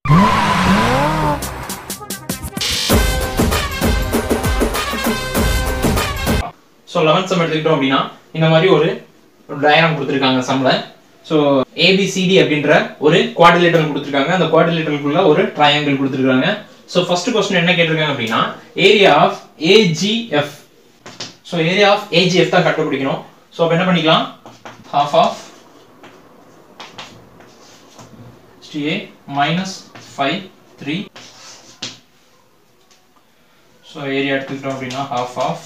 so eleventh some எடுத்துக்கிட்டோம் அப்படின்னா இந்த மாதிரி ஒரு டயக்ராம் கொடுத்துருக்காங்க சம்ல ஸோ ஏபிசிடி அப்படின்ற ஒரு குவாடிலேட்டர் கொடுத்துருக்காங்க அந்த குவாடிலேட்டருக்குள்ள ஒரு ட்ரையாங்கிள் கொடுத்துருக்காங்க ஸோ ஃபர்ஸ்ட் கொஸ்டின் என்ன கேட்டிருக்காங்க அப்படின்னா area of AGF so area of AGF தான் கண்டுபிடிக்கணும் ஸோ அப்போ என்ன பண்ணிக்கலாம் half of a minus 5 3 so area எடுத்துக்கிட்டோம் அப்படின்னா half of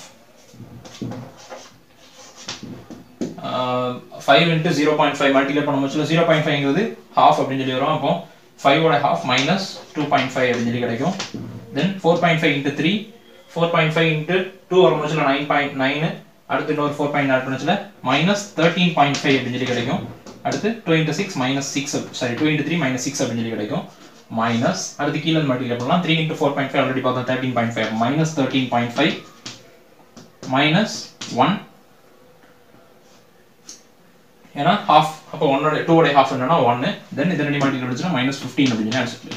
five into zero point five multiply பண்ண முடிச்சல ஜீரோ பாயிண்ட் ஃபைவ்ங்கிறது ஹாஃப் அப்படின்னு சொல்லி வரும் அப்போ ஃபைவோட half minus two point five அப்படின்னு சொல்லி கிடைக்கும் then four point five into three four point five into two வர முடிச்சல நைன் பாயிண்ட் நைனு அடுத்து இன்னொரு ஃபோர் பாயிண்ட் ஆட் பண்ணுச்சுல மைனஸ் தேர்ட்டீன் பாயிண்ட் ஃபைவ் அப்படின்னு சொல்லி கிடைக்கும் அடுத்து two into six minus six sorry two into three minus six அப்படின்னு சொல்லி கிடைக்கும் மைனஸ் அடுத்து கீழே மல்டிப்ளை பண்ணலாம் three into four point five already பார்த்தோம் thirteen point five minus thirteen point five minus one ஏன்னா ஹாஃப் அப்போ ஒன்னோட டூவோட ஹாஃப் என்னன்னா ஒன்னு தென் இது ரெண்டு மல்டிபிள் அடிச்சுன்னா மைனஸ் ஃபிஃப்டீன் அப்படின்னு ஆன்சர்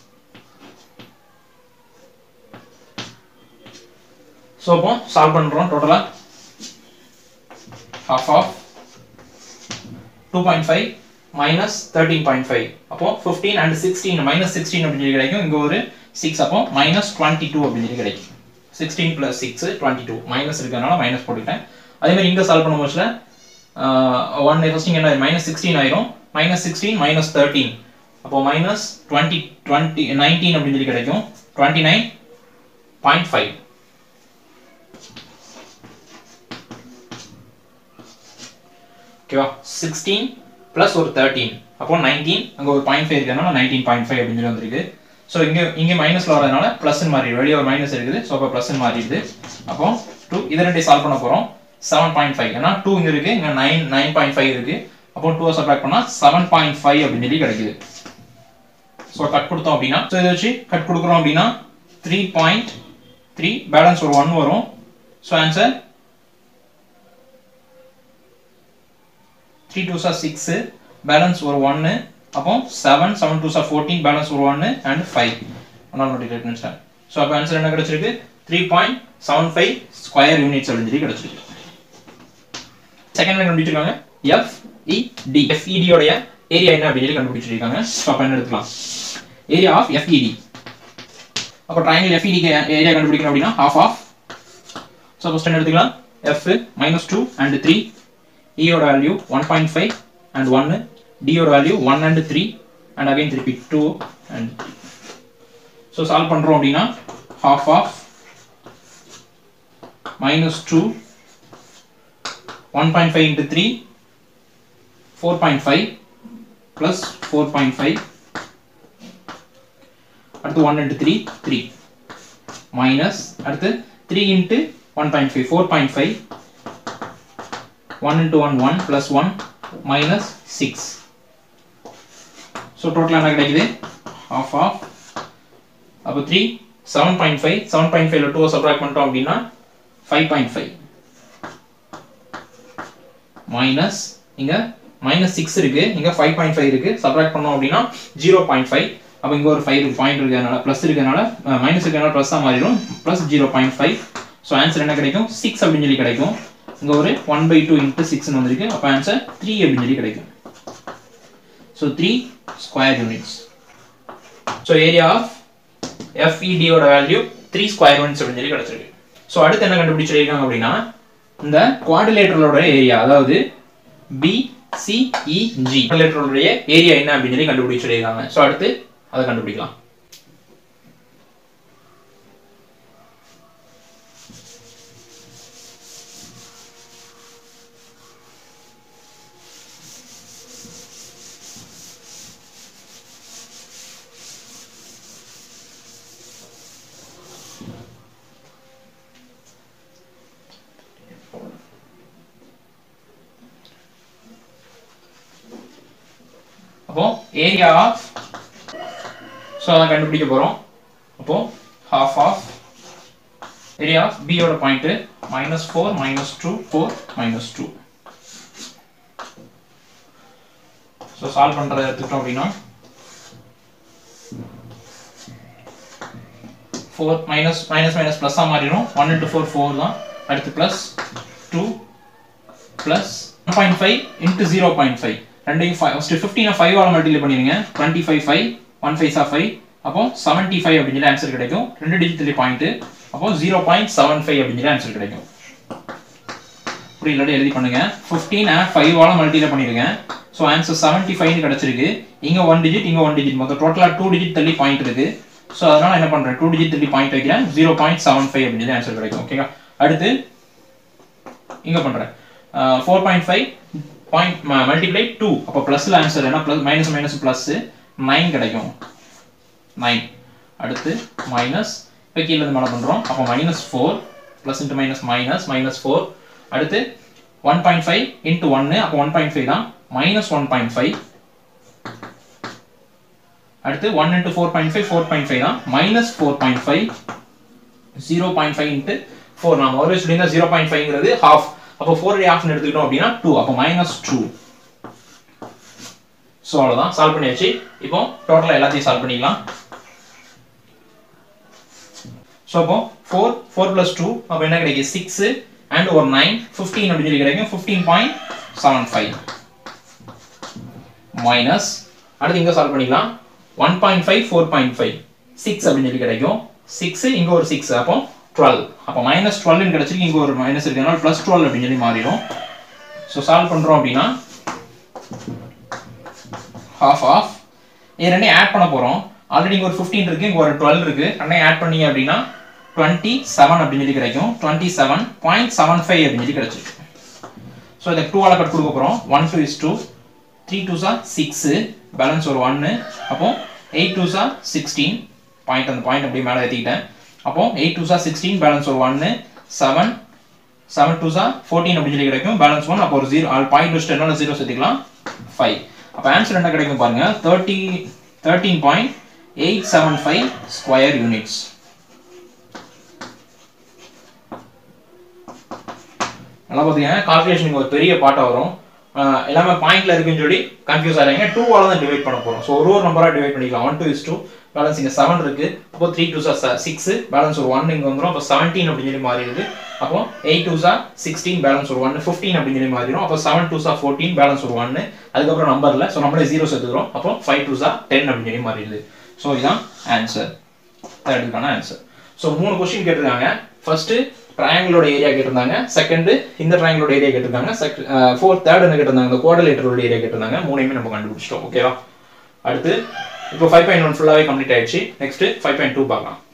ஸோ அப்போ சால்வ் பண்றோம் டோட்டலா half of two point five minus thirteen point five அப்போ fifteen and sixteen minus sixteen அப்படின்னு சொல்லி கிடைக்கும் இங்கே ஒரு சிக்ஸ் அப்போ மைனஸ் டுவெண்ட்டி டூ அப்படின்னு சொல்லி கிடைக்கும் sixteen plus six twenty two minus இருக்கிறதுனால மைனஸ் போட்டுக்கிட்டேன் அதே மாதிரி இங்கே சால்வ் பண்ணும் போச்சுல ஒன் ஃபர்ஸ்ட் என்ன மைனஸ் சிக்ஸ்டீன் ஆயிரும் மைனஸ் சிக்ஸ்டீன் மைனஸ் தேர்ட்டீன் அப்போ மைனஸ் டுவெண்ட்டி டுவெண்ட்டி நைன்டீன் அப்படின்னு சொல்லி கிடைக்கும் டுவெண்ட்டி நைன் பாயிண்ட் ஃபைவ் ஓகேவா சிக்ஸ்டீன் ப்ளஸ் ஒரு தேர்ட்டீன் அப்போ நைன்டீன் அங்கே ஒரு பாயிண்ட் ஃபைவ் இருக்கிறதுனால நைன்டீன் பாயிண்ட் ஃபைவ் அப்படின்னு சொல்லி வந்திருக்கு ஸோ இங்கே இங்கே மைனஸில் வரதுனால ப்ளஸ் மாறிடுது வெளியே ஒரு மைனஸ் இருக்குது ஸோ அப்போ ப்ளஸ் மாறிடுது அப்போ டூ இதை ரெண்டு சால்வ் பண்ண போகிறோம் செவன் பாயிண்ட் ஃபைவ் ஏன்னா டூ இங்கே இருக்கு இங்கே நைன் நைன் பாயிண்ட் ஃபைவ் இருக்கு அப்போ டூ சப்ராக்ட் பண்ணால் செவன் பாயிண்ட் ஃபைவ் அப்படின்னு சொல்லி கிடைக்குது ஸோ கட் கொடுத்தோம் அப்படின்னா ஸோ இதை வச்சு கட் கொடுக்குறோம் அப்படின்னா த்ரீ பாயிண்ட் த்ரீ பேலன்ஸ் ஒரு ஒன் வரும் ஸோ ஆன்சர் த்ரீ டூ சார் சிக்ஸு பேலன்ஸ் ஒரு ஒன்று அப்போ செவன் செவன் டூ சார் ஃபோர்டீன் பேலன்ஸ் ஒரு ஒன்று அண்ட் ஃபைவ் ஒன்றால் நோட்டி நினச்சேன் ஸோ அப்போ ஆன்சர் என்ன கிடைச்சிருக்கு three point seven five square units அப்படின்னு சொல்லி கிடைச்சிருக்கு செகண்ட் கண்டுபிடிச்சிருக்காங்க எஃப்இடி எஃப்இடியோடைய ஏரியா என்ன அப்படின்னு சொல்லி கண்டுபிடிச்சிருக்காங்க ஸோ அப்போ என்ன எடுத்துக்கலாம் ஏரியா ஆஃப் எஃப்இடி அப்போ ட்ரையாங்கிள் எஃப்இடிக்கு ஏரியா கண்டுபிடிக்கணும் அப்படின்னா ஹாஃப் ஆஃப் ஸோ ஃபஸ்ட் என்ன எடுத்துக்கலாம் F minus two and three இயோட value one point five and ஒன்று டியோட value one and three and again திருப்பி டூ அண்ட் ஸோ சால்வ் பண்ணுறோம் அப்படின்னா half of minus two one point five into three four point five plus four point five அடுத்து one into three three minus அடுத்து three into one point five four point five 1 into 1 1 plus 1 minus 6 so total என்ன கிடைக்குது half of அப்போ 3 7.5 7.5 ல 2 subtract பண்ணிட்டோம் அப்படின்னா 5.5 minus இங்க minus 6 இருக்கு இங்க 5.5 இருக்கு subtract பண்ணோம் அப்படின்னா 0.5 அப்போ இங்க ஒரு 5 பாயிண்ட் இருக்கிறதுனால பிளஸ் இருக்கிறதுனால மைனஸ் இருக்கிறதுனால பிளஸ் தான் மாறிடும் plus zero point five so answer என்ன கிடைக்கும் சிக்ஸ் அப்படின்னு சொல்லி கிடைக்கும் இங்க ஒரு ஒன் பை டூ இன்ட்டு சிக்ஸ்னு வந்திருக்கு அப்போ ஆன்சர் த்ரீ அப்படின்னு சொல்லி கிடைக்கும் so three square units so area of எஃப்இடியோட வேல்யூ த்ரீ ஸ்கொயர் யூனிட்ஸ் அப்படின்னு சொல்லி கிடைச்சிருக்கு ஸோ அடுத்து என்ன கண்டுபிடிச்சிருக்காங்க அப்படின்னா இந்த குவாடிலேட்டரோட ஏரியா அதாவது பி சிஇஜி குவாடிலேட்டரோட ஏரியா என்ன அப்படின்னு சொல்லி கண்டுபிடிச்சிருக்காங்க ஸோ அடுத்து அதை கண்டுபிடிக்கலாம் அப்போ ஏரியா ஆஃப் ஸோ அதான் கண்டுபிடிக்க போகிறோம் அப்போ ஹாஃப் ஆஃப் ஏரியா ஆஃப் பியோட point minus four minus two four minus two so solve பண்ணுறத எடுத்துக்கிட்டோம் அப்படின்னா ஃபோர் மைனஸ் மைனஸ் மைனஸ் ப்ளஸ்ஸாக மாறிடும் ஒன் இன்ட்டு ஃபோர் ஃபோர் தான் அடுத்து plus two plus one point five into zero point five ரெண்டையும் five first ஃபிஃப்டீனை ஃபைவால் மல்டிப்ளை பண்ணிடுங்க twenty five five one five சா ஃபைவ் அப்போ செவன்ட்டி ஃபைவ் அப்படின்னு சொல்லி ஆன்சர் கிடைக்கும் ரெண்டு டிஜிட் பாயிண்ட்டு அப்போ ஜீரோ பாயிண்ட் செவன் ஃபைவ் அப்படின்னு சொல்லி ஆன்சர் கிடைக்கும் இப்படி இல்லாட்டி எழுதி பண்ணுங்க ஃபிஃப்டீனை ஃபைவால மல்டிப்ளை பண்ணிருக்கேன் ஸோ ஆன்சர் செவன்ட்டி ஃபைவ்னு கிடச்சிருக்கு இங்கே ஒன் டிஜிட் இங்கே ஒன் டிஜிட் மொத்தம் டோட்டலாக டூ டிஜிட் தள்ளி பாயிண்ட் இருக்கு ஸோ அதனால என்ன பண்ணுறேன் டூ டிஜிட் தள்ளி பாயிண்ட் வைக்கிறேன் ஜீரோ பாயிண்ட் செவன் ஃபைவ் அப்படின்னு சொல்லி ஆன்சர் கிடைக்கும் ஓகேவா அடுத்து இங்கே பண்ணுறேன் four point five point multiply two அப்போ ப்ளஸில் ஆன்சர் என்ன plus minus minus plus nine கிடைக்கும் நைன் அடுத்து மைனஸ் இப்போ கீழே இருந்து மேலே பண்ணுறோம் அப்போ minus four plus into minus minus minus four அடுத்து ஒன் பாயிண்ட் ஃபைவ் இன்ட்டு ஒன்று அப்போ ஒன் பாயிண்ட் ஃபைவ் தான் மைனஸ் ஒன் பாயிண்ட் ஃபைவ் அடுத்து one into four point five four point five தான் minus four point five zero point five into four நம்ம ஒரு சொல்லியிருந்தா zero point ஃபைவ்ங்கிறது ஹாஃப் அப்போ ஃபோர் ஹாஃப்னு எடுத்துக்கிட்டோம் அப்படின்னா டூ அப்போ மைனஸ் டூ ஸோ அவ்வளோதான் சால்வ் பண்ணியாச்சு இப்போ டோட்டலாக எல்லாத்தையும் சால்வ் பண்ணிக்கலாம் ஸோ அப்போ ஃபோர் ஃபோர் ப்ளஸ் டூ அப்போ என்ன கிடைக்கும் சிக்ஸ் அண்ட் ஒரு நைன் ஃபிஃப்டீன் அப்படின்னு சொல்லி கிடைக்கும் fifteen point seven five minus அடுத்து இங்கே சால்வ் பண்ணிக்கலாம் one point five four point five six அப்படின்னு சொல்லி கிடைக்கும் சிக்ஸ் இங்கே ஒரு சிக்ஸ் அப்போ டுவெல் அப்போ மைனஸ் டுவெல்னு கிடைச்சிருக்கு இங்கே ஒரு மைனஸ் இருக்கிறதுனால ப்ளஸ் டுவெல் அப்படின்னு சொல்லி மாறிடும் ஸோ சால்வ் பண்ணுறோம் அப்படின்னா half ஆஃப் இது ரெண்டையும் ஆட் பண்ண போகிறோம் ஆல்ரெடி இங்கே ஒரு ஃபிஃப்டீன் இருக்குது இங்கே ஒரு டுவெல் இருக்குது ரெண்டையும் ஆட் பண்ணீங்க அப்படின்னா டுவெண்ட்டி செவன் அப்படின்னு சொல்லி கிடைக்கும் twenty seven point seven five அப்படின்னு சொல்லி கிடைச்சிருக்கு ஸோ இதை டூவால் கட் கொடுக்க போகிறோம் one two is two three two சா சிக்ஸு பேலன்ஸ் ஒரு ஒன்று அப்போ எயிட் டூ சா சிக்ஸ்டீன் பாயிண்ட் அந்த பாயிண்ட் அப்படியே மேலே ஏற்றிக்கிட்டேன் அப்போ எயிட் டூ சா சிக்ஸ்டீன் பேலன்ஸ் ஒரு ஒன்று செவன் செவன் டூ சா ஃபோர்டீன் அப்படின்னு சொல்லி கிடைக்கும் பேலன்ஸ் ஒன் அப்போ ஒரு ஜீரோ பாயிண்ட் வச்சுட்டு என்ன ஜீரோ சேர்த்துக்கலாம் ஃபைவ் அப்போ ஆன்சர் என்ன கிடைக்கும் பாருங்க thirty thirteen point eight seven five square units நல்லா பார்த்தீங்கன்னா கால்குலேஷனுக்கு ஒரு பெரிய பாட்டாக வரும் ஆஹ் எல்லாமே பாயிண்ட்ல இருக்குன்னு சொல்லி கன்ஃபியூஸ் ஆகிறாங்க டூவால தான் டிவைட் பண்ண போகிறோம் ஸோ ஒரு ஒரு நம்பராக டிவைட் பண்ணிக்கலாம் one two is two balance இங்கே செவன் இருக்கு அப்போ த்ரீ டூ சா சிக்ஸ் பேலன்ஸ் ஒரு ஒன் இங்கே வந்துடும் அப்போ செவன்டீன் அப்படின்னு சொல்லி மாறிடுது அப்போ எயிட் டூ சா சிக்ஸ்டீன் பேலன்ஸ் ஒரு ஒன் ஃபிஃப்டீன் அப்படின்னு சொல்லி மாறிடும் அப்போ செவன் டூ சா ஃபோர்டீன் பேலன்ஸ் ஒரு ஒன்று அதுக்கப்புறம் நம்பர்ல ஸோ நம்மளே ஜீரோ சேர்த்துக்கிறோம் அப்போ ஃபைவ் டூ சா டென் அப்படின்னு சொல்லி மாறிடுது ஸோ இதுதான் ஆன்சர் தேர்டுக்கான ஆன்சர் ஸோ மூணு கொஸ்டின் கேட்டிருக்காங்க ஃபர்ஸ்ட் ட்ரையாங்கிளோட ஏரியா கேட்டிருந்தாங்க செகண்ட் இந்த ட்ரையாங்கிளோட ஏரியா கேட்டிருக்காங்க ஃபோர்த் தேர்ட் என்ன கேட்டிருந்தாங்க இந்த குவாடலேட்டரோட ஏரியா கேட்டிருந்தாங்க மூணையுமே நம்ம கண்டுபிடிச்சிட்டோம் ஓகேவா அடுத்து இப்போ ஃபைவ் பாயிண்ட் ஒன் ஃபுல்லாகவே கம்ப்ளீட் ஆயிடுச்சு நெக்ஸ்ட் ஃபைவ் பாயிண்ட் டூ பார்க்கலாம்